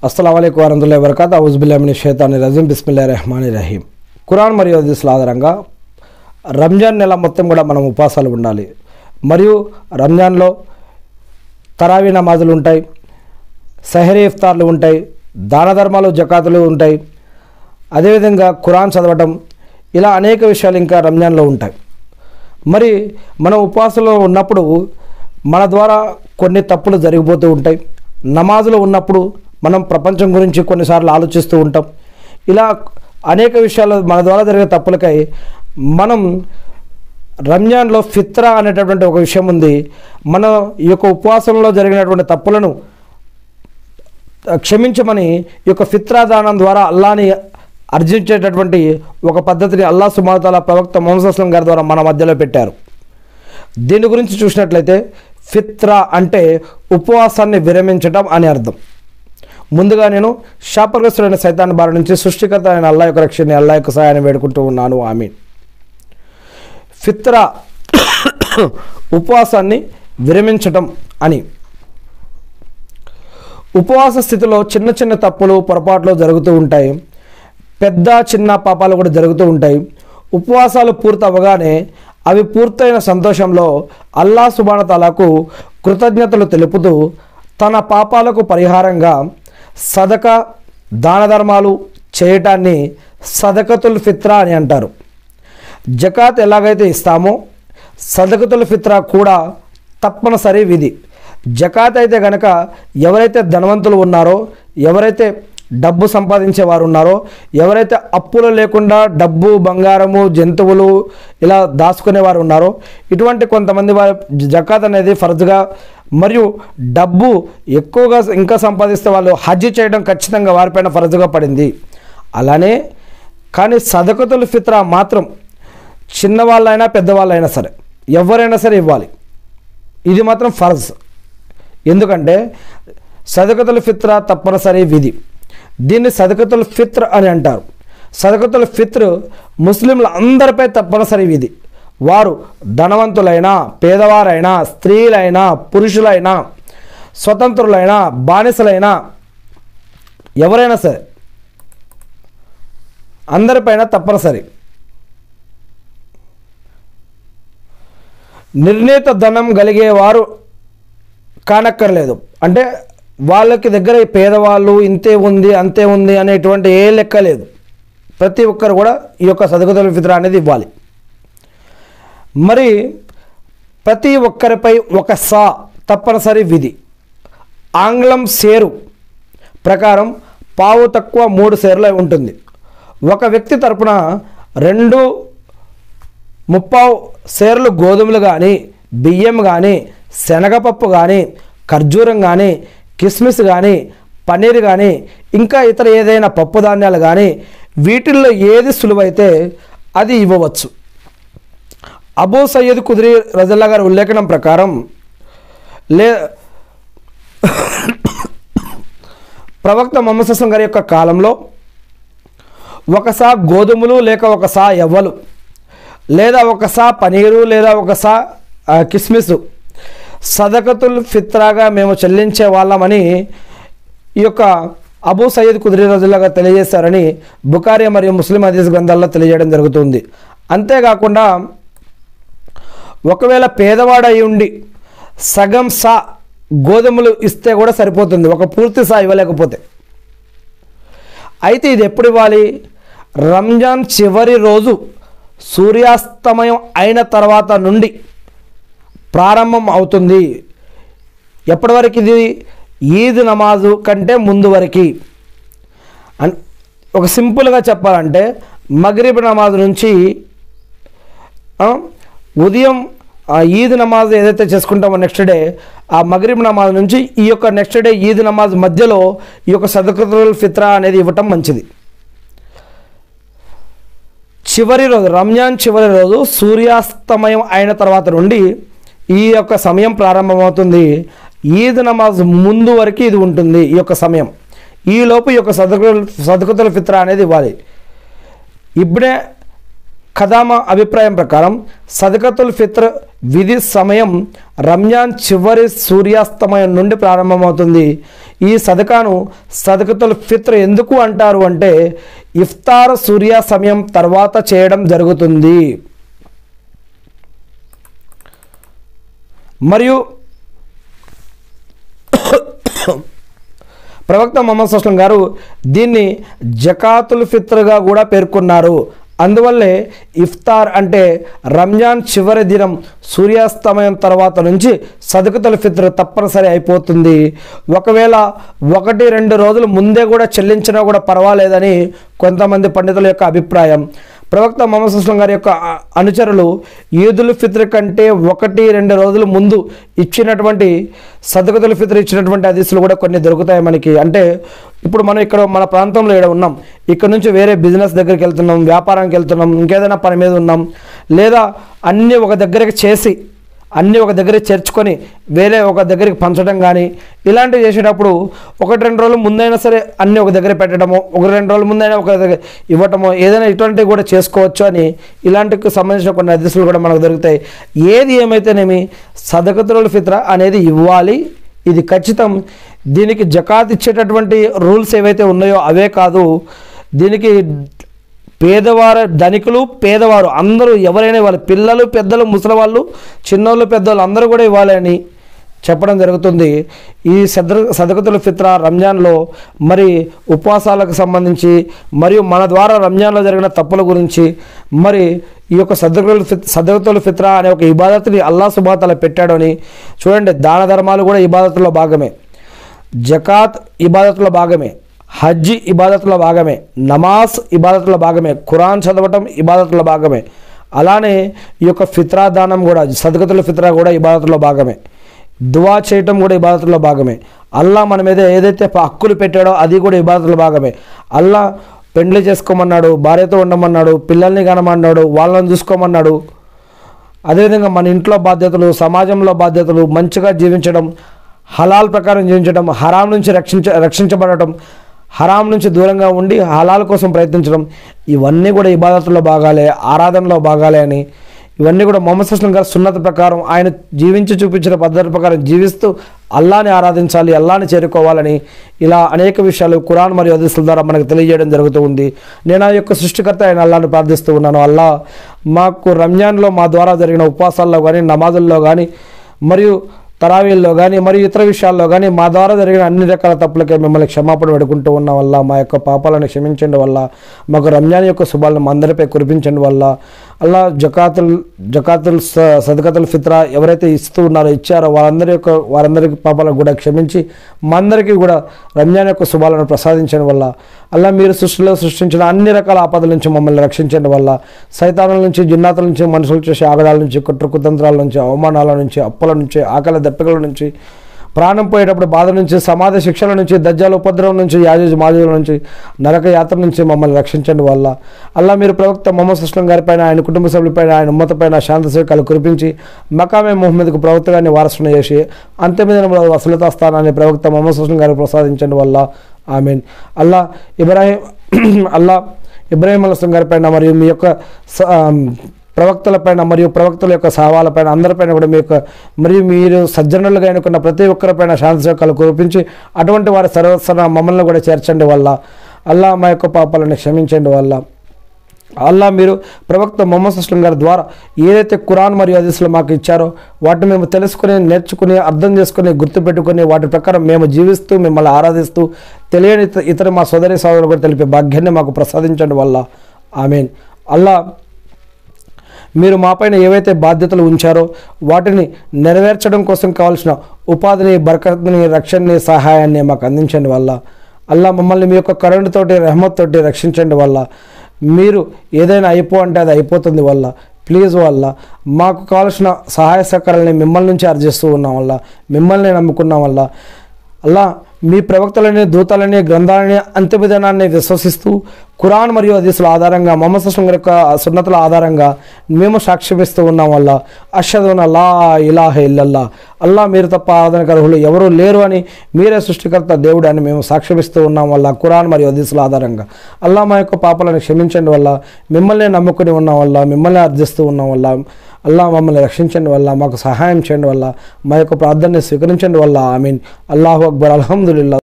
అస్సలం అయికు వరహతుల్లా వరకాత్ అవుజుబుల్లామిని షేతాని రజీం బిస్మిల్లా రెహమాని రహీం ఖురాన్ మరియు హదీసుల ఆధారంగా రంజాన్ నెల మొత్తం కూడా మనం ఉపవాసాలు ఉండాలి మరియు రంజాన్లో తరావీ నమాజులు ఉంటాయి సహరీ ఇఫ్తార్లు ఉంటాయి దాన ధర్మాలు జకాతులు ఉంటాయి అదేవిధంగా ఖురాన్ చదవటం ఇలా అనేక విషయాలు ఇంకా రంజాన్లో ఉంటాయి మరి మనం ఉపవాసంలో ఉన్నప్పుడు మన ద్వారా కొన్ని తప్పులు జరిగిపోతూ ఉంటాయి నమాజులో ఉన్నప్పుడు మనం ప్రపంచం గురించి కొన్నిసార్లు ఆలోచిస్తూ ఉంటాం ఇలా అనేక విషయాలు మన ద్వారా జరిగే తప్పులకై మనం రంజాన్లో ఫిత్రా అనేటటువంటి ఒక విషయం ఉంది మన ఈ యొక్క ఉపవాసంలో జరిగినటువంటి తప్పులను క్షమించమని ఈ యొక్క ఫిత్రా దానం ద్వారా అల్లాని అర్జించేటటువంటి ఒక పద్ధతిని అల్లా సుమాతాల ప్రవక్త మొహమ్మద్ అస్లం గారి ద్వారా మన మధ్యలో పెట్టారు దీని గురించి చూసినట్లయితే ఫిత్రా అంటే ఉపవాసాన్ని విరమించటం అని అర్థం ముందుగా నేను శాపగ్రస్తుడైన సైతాన్ బారి నుంచి సృష్టికర్త అయిన అల్లా యొక్క రక్షణని అల్లా యొక్క సహాయాన్ని వేడుకుంటూ ఉన్నాను ఆమె ఫిత్రా ఉపవాసాన్ని విరమించటం అని ఉపవాస స్థితిలో చిన్న చిన్న తప్పులు పొరపాట్లు జరుగుతూ ఉంటాయి పెద్ద చిన్న పాపాలు కూడా జరుగుతూ ఉంటాయి ఉపవాసాలు పూర్తి అవ్వగానే అవి పూర్తయిన సంతోషంలో అల్లా సుబానతాలకు కృతజ్ఞతలు తెలుపుతూ తన పాపాలకు పరిహారంగా సదక దాన ధర్మాలు చేయటాన్ని సదకతుల్ ఫిత్రా అని అంటారు జకాత్ ఎలాగైతే ఇస్తామో సదకతుల్ ఫిత్రా కూడా తప్పనిసరి విధి జకాత్ అయితే గనక ఎవరైతే ధనవంతులు ఉన్నారో ఎవరైతే డబ్బు సంపాదించే వారు ఉన్నారో ఎవరైతే అప్పులు లేకుండా డబ్బు బంగారము జంతువులు ఇలా దాచుకునే వారు ఉన్నారో ఇటువంటి కొంతమంది వారి జకాత్ అనేది ఫర్జ్గా మరియు డబ్బు ఎక్కువగా ఇంకా సంపాదిస్తే వాళ్ళు హజ్ చేయడం ఖచ్చితంగా వారిపైన ఫర్జ్గా పడింది అలానే కానీ సదకతుల్ ఫిత్రా మాత్రం చిన్నవాళ్ళైనా పెద్దవాళ్ళైనా సరే ఎవరైనా సరే ఇవ్వాలి ఇది మాత్రం ఫర్జ్ ఎందుకంటే సదకతుల్ ఫిత్ర తప్పనిసరి విధి దీన్ని సదకతుల్ ఫిత్ర్ అని అంటారు సదకతుల్ ఫిత్ర్ ముస్లింల అందరిపై తప్పనిసరి విధి వారు ధనవంతులైనా పేదవారైనా స్త్రీలైనా పురుషులైనా స్వతంత్రులైనా బానిసలైనా ఎవరైనా సరే అందరిపైన తప్పనిసరి నిర్ణీత ధనం కలిగేవారు కానక్కర్లేదు అంటే వాళ్ళకి దగ్గర ఈ పేదవాళ్ళు ఇంతే ఉంది అంతే ఉంది అనేటువంటి ఏ లెక్క లేదు ప్రతి ఒక్కరు కూడా ఈ యొక్క సదగతుల ఫిత్ర అనేది ఇవ్వాలి మరి ప్రతి ఒక్కరిపై ఒక సా తప్పనిసరి విధి ఆంగ్లం సేరు ప్రకారం పావు తక్కువ మూడు సేర్ల ఉంటుంది ఒక వ్యక్తి తరపున రెండు ముప్పావు సేర్లు గోధుమలు కానీ బియ్యం కానీ శనగపప్పు కానీ ఖర్జూరం కానీ కిస్మిస్ కానీ పన్నీర్ కానీ ఇంకా ఇతర ఏదైనా పప్పు ధాన్యాలు కానీ వీటిల్లో ఏది సులువైతే అది ఇవ్వవచ్చు అబూ సయ్యద్ కుదిరి రజల్లా గారి ఉల్లేఖనం ప్రకారం లే ప్రవక్త మొహమ్మద్ అస్లం గారి యొక్క కాలంలో ఒక సా గోధుమలు లేక ఒక సా ఎవ్వలు లేదా ఒక సా పనీరు లేదా ఒక సా ఆ, కిస్మిస్ సదకతుల్ ఫిత్రాగా మేము చెల్లించే వాళ్ళమని ఈ యొక్క అబూ సయ్యద్ కుదిరి రోజులుగా తెలియజేశారని బుకారి మరియు ముస్లిం హదీస్ గ్రంథాల్లో తెలియజేయడం జరుగుతుంది అంతేకాకుండా ఒకవేళ పేదవాడై ఉండి సగం సా గోధుమలు ఇస్తే కూడా సరిపోతుంది ఒక పూర్తి సా ఇవ్వలేకపోతే అయితే ఇది ఎప్పుడు ఇవ్వాలి రంజాన్ చివరి రోజు సూర్యాస్తమయం అయిన తర్వాత నుండి ప్రారంభం అవుతుంది ఎప్పటి వరకు ఇది ఈద్ నమాజు కంటే ముందు వరకు అన్ ఒక సింపుల్గా చెప్పాలంటే మగరిబ్ నమాజ్ నుంచి ఆ, ఉదయం ఆ ఈద్ నమాజ్ ఏదైతే చేసుకుంటామో నెక్స్ట్ డే ఆ మగరిబ్ నమాజ్ నుంచి ఈ యొక్క నెక్స్ట్ డే ఈద్ నమాజ్ మధ్యలో ఈ యొక్క సదకతుల్ ఫిత్రా అనేది ఇవ్వటం మంచిది చివరి రోజు రంజాన్ చివరి రోజు సూర్యాస్తమయం అయిన తర్వాత నుండి ఈ యొక్క సమయం ప్రారంభమవుతుంది ఈద్ నమాజ్ ముందు వరకు ఇది ఉంటుంది ఈ యొక్క సమయం ఈలోపు ఈ యొక్క సదకుల్ సదకుతుల ఫిత్రా అనేది ఇవ్వాలి ఇప్పుడే ఖదామా అభిప్రాయం ప్రకారం సదకతుల్ ఫిత్ర్ విధి సమయం రంజాన్ చివరి సూర్యాస్తమయం నుండి ప్రారంభమవుతుంది ఈ సదకాను సదకతుల్ ఫిత్ర్ ఎందుకు అంటారు అంటే ఇఫ్తార్ సూర్య సమయం తర్వాత చేయడం జరుగుతుంది మరియు ప్రవక్త మొహమ్మద్ సుస్లం గారు దీన్ని జకాతుల్ ఫిత్ర్గా కూడా పేర్కొన్నారు అందువల్లే ఇఫ్తార్ అంటే రంజాన్ చివరి దినం సూర్యాస్తమయం తర్వాత నుంచి సదుకుతుల్ ఫిత్ర్ తప్పనిసరి అయిపోతుంది ఒకవేళ ఒకటి రెండు రోజులు ముందే కూడా చెల్లించినా కూడా పర్వాలేదని కొంతమంది పండితుల యొక్క అభిప్రాయం ప్రవక్త మొహమ్మద్ సుస్లం గారి యొక్క అ- అనుచరులు ఈదుల్ ఫిత్ర్ కంటే ఒకటి రెండు రోజులు ముందు ఇచ్చినటువంటి సదకతుల్ ఫిత్ర్ ఇచ్చినటువంటి హదీసులు కూడా కొన్ని దొరుకుతాయి మనకి అంటే ఇప్పుడు మనం ఇక్కడ మన ప్రాంతంలో ఇక్కడ ఉన్నాం ఇక్కడ నుంచి వేరే బిజినెస్ దగ్గరికి వెళ్తున్నాం వ్యాపారానికి వెళ్తున్నాం ఇంకేదైనా పని మీద ఉన్నాం లేదా అన్నీ ఒక దగ్గరికి చేసి అన్నీ ఒక దగ్గర చేర్చుకొని వేరే ఒక దగ్గరికి పంచడం కానీ ఇలాంటివి చేసేటప్పుడు ఒకటి రెండు రోజులు ముందైనా సరే అన్నీ ఒక దగ్గర పెట్టడము ఒక రెండు రోజుల ముందైనా ఒక దగ్గర ఇవ్వటము ఏదైనా ఇటువంటివి కూడా చేసుకోవచ్చు అని ఇలాంటికి సంబంధించిన కొన్ని అదృష్టులు కూడా మనకు దొరుకుతాయి ఏది ఏమైతేనేమి సదకతుల ఫిత్ర అనేది ఇవ్వాలి ఇది ఖచ్చితం దీనికి జకాత్ ఇచ్చేటటువంటి రూల్స్ ఏవైతే ఉన్నాయో అవే కాదు దీనికి పేదవారు ధనికులు పేదవారు అందరూ ఎవరైనా ఇవ్వాలి పిల్లలు పెద్దలు ముసలి వాళ్ళు చిన్నోళ్ళు పెద్దోళ్ళు అందరూ కూడా ఇవ్వాలి అని చెప్పడం జరుగుతుంది ఈ సద సదకతుల ఫిత్ర రంజాన్లో మరి ఉపవాసాలకు సంబంధించి మరియు మన ద్వారా రంజాన్లో జరిగిన తప్పుల గురించి మరి ఈ యొక్క సదకుల ఫిత్ సదకతుల ఫిత్ర అనే ఒక ఇబాదత్ని అల్లా సుబాతల పెట్టాడు అని చూడండి దాన ధర్మాలు కూడా ఇబాదత్లో భాగమే జకాత్ ఇబాదత్లో భాగమే హజ్ ఇబాదత్లో భాగమే నమాజ్ ఇబాదత్లో భాగమే ఖురాన్ చదవటం ఇబాదత్లో భాగమే అలానే ఈ యొక్క ఫిత్రా దానం కూడా సదగతుల ఫిత్రా కూడా ఇబాదత్లో భాగమే దువా చేయటం కూడా ఇబాదత్లో భాగమే అల్లా మన మీద ఏదైతే ప- హక్కులు పెట్టాడో అది కూడా ఇబాదత్లో భాగమే అల్లా పెండ్లి చేసుకోమన్నాడు భార్యతో ఉండమన్నాడు పిల్లల్ని కనమన్నాడు వాళ్ళని చూసుకోమన్నాడు అదేవిధంగా మన ఇంట్లో బాధ్యతలు సమాజంలో బాధ్యతలు మంచిగా జీవించడం హలాల్ ప్రకారం జీవించడం హరాం నుంచి రక్షించ రక్షించబడటం హరాం నుంచి దూరంగా ఉండి హలాల్ కోసం ప్రయత్నించడం ఇవన్నీ కూడా ఇబాదతుల్లో భాగాలే ఆరాధనలో భాగాలే అని ఇవన్నీ కూడా మొహమ్మద్ సుస్లం గారి సున్నత ప్రకారం ఆయన జీవించి చూపించిన పద్ధతి ప్రకారం జీవిస్తూ అల్లాని ఆరాధించాలి అల్లాని చేరుకోవాలని ఇలా అనేక విషయాలు ఖురాన్ మరియు హదీసుల ద్వారా మనకు తెలియజేయడం జరుగుతూ ఉంది నేను ఆ యొక్క సృష్టికర్త ఆయన అల్లాని ప్రార్థిస్తూ ఉన్నాను అల్లా మాకు రంజాన్లో మా ద్వారా జరిగిన ఉపవాసాల్లో కానీ నమాజుల్లో కానీ మరియు తరావీల్లో కానీ మరియు ఇతర విషయాల్లో కానీ మా ద్వారా జరిగిన అన్ని రకాల తప్పులకే మిమ్మల్ని క్షమాపణ పెడుకుంటూ ఉన్న వల్ల మా యొక్క పాపాలను క్షమించండి వల్ల మాకు రంజాన్ యొక్క శుభాలను మా అందరిపై కురిపించండి వల్ల అల్లా జకాతుల్ జకాతుల్ స- సదకతుల్ ఫిత్రా ఎవరైతే ఇస్తూ ఉన్నారో ఇచ్చారో వారందరి యొక్క వారందరికి పాపాలను కూడా క్షమించి మా అందరికీ కూడా రంజాన్ యొక్క శుభాలను ప్రసాదించడం వల్ల అల్లా మీరు సృష్టిలో సృష్టించిన అన్ని రకాల ఆపదల నుంచి మమ్మల్ని రక్షించండి వల్ల సైతానుల నుంచి జిన్నాతుల నుంచి మనుషులు చేసే ఆగడాల నుంచి కుట్ర కుతంత్రాల నుంచి అవమానాల నుంచి అప్పుల నుంచి ఆకలి దప్పికల నుంచి ప్రాణం పోయేటప్పుడు బాధ నుంచి సమాధి శిక్షల నుంచి దజ్జాల ఉపద్రవం నుంచి యాజు మాజుల నుంచి నరక యాత్ర నుంచి మమ్మల్ని రక్షించండి వల్ల అల్లా మీరు ప్రవక్త మొహమ్మద్ సుస్లం గారిపైన ఆయన కుటుంబ సభ్యులపైన ఆయన ఉమ్మతపైన శాంతి సేవకాలు కురిపించి మకామే మొహమ్మద్కు ప్రవక్త గారిని వారసును చేసి అంతిమ దినంలో వసలతా స్థానాన్ని ప్రవక్త మొహమ్మద్ సుస్లం గారికి ప్రసాదించండి వల్ల ఆమీన్ అల్లా ఇబ్రాహిం అల్లా ఇబ్రాహిం అల్లాం గారిపైన మరియు మీ యొక్క స- ఆ, ప్రవక్తలపైన మరియు ప్రవక్తల యొక్క సవాలపైన అందరిపైన కూడా మీ యొక్క మరియు మీరు సజ్జనులుగా ఎన్నుకున్న ప్రతి ఒక్కరిపైన శాంతి సేవకాలు కురిపించి అటువంటి వారి సర్వస్వన మమ్మల్ని కూడా చేర్చండి వల్ల అల్లా మా యొక్క పాపాలను క్షమించండి వల్ల అల్లా మీరు ప్రవక్త మొహమ్మద్ అస్లం గారి ద్వారా ఏదైతే ఖురాన్ మరియు హదీసులు మాకు ఇచ్చారో వాటిని మేము తెలుసుకుని నేర్చుకుని అర్థం చేసుకుని గుర్తుపెట్టుకుని వాటి ప్రకారం మేము జీవిస్తూ మిమ్మల్ని ఆరాధిస్తూ తెలియని ఇత- ఇతర మా సోదరి సోదరులు కూడా తెలిపే భాగ్యాన్ని మాకు ప్రసాదించండి వల్ల ఆమెన్ అల్లా మీరు మాపైన ఏవైతే బాధ్యతలు ఉంచారో వాటిని నెరవేర్చడం కోసం కావాల్సిన ఉపాధిని బరకత్ని రక్షణని సహాయాన్ని మాకు అందించండి వల్ల అల్లా మమ్మల్ని మీ యొక్క కరెంట్ తోటి రెహమత్ తోటి రక్షించండి వల్ల మీరు ఏదైనా అయిపో అంటే అది అయిపోతుంది వల్ల ప్లీజ్ వల్ల మాకు కావాల్సిన సహాయ సహకారాలని మిమ్మల్ని నుంచి అర్జిస్తూ ఉన్నాం వల్ల మిమ్మల్ని నమ్ముకున్నాం వల్ల అల్లా మీ ప్రవక్తలని దూతలని గ్రంథాలని అంతిమ విధానాన్ని విశ్వసిస్తూ ఖురాన్ మరియు హదీసుల ఆధారంగా మొహమ్మద్ సుస్లం గారి యొక్క సున్నతుల ఆధారంగా మేము సాక్ష్యమిస్తూ ఉన్నాం వల్ల అషదున లా ఇలాహ ఇల్లల్లా అల్లా మీరు తప్ప ఆరాధనకు అర్హులు ఎవరూ లేరు అని మీరే సృష్టికర్త దేవుడు అని మేము సాక్ష్యమిస్తూ ఉన్నాం వల్ల ఖురాన్ మరియు హదీసుల ఆధారంగా అల్లా మా యొక్క పాపాలను క్షమించండి వల్ల మిమ్మల్ని నమ్ముకుని ఉన్నాం వల్ల మిమ్మల్ని అర్థిస్తూ ఉన్నాం వల్ల అల్లా మమ్మల్ని రక్షించండి వల్ల మాకు సహాయం చేయండి వల్ల మా యొక్క ప్రార్థనని స్వీకరించండి వల్ల ఐ మీన్ అల్లాహు అక్బర్ అల్హమ్దుల్లా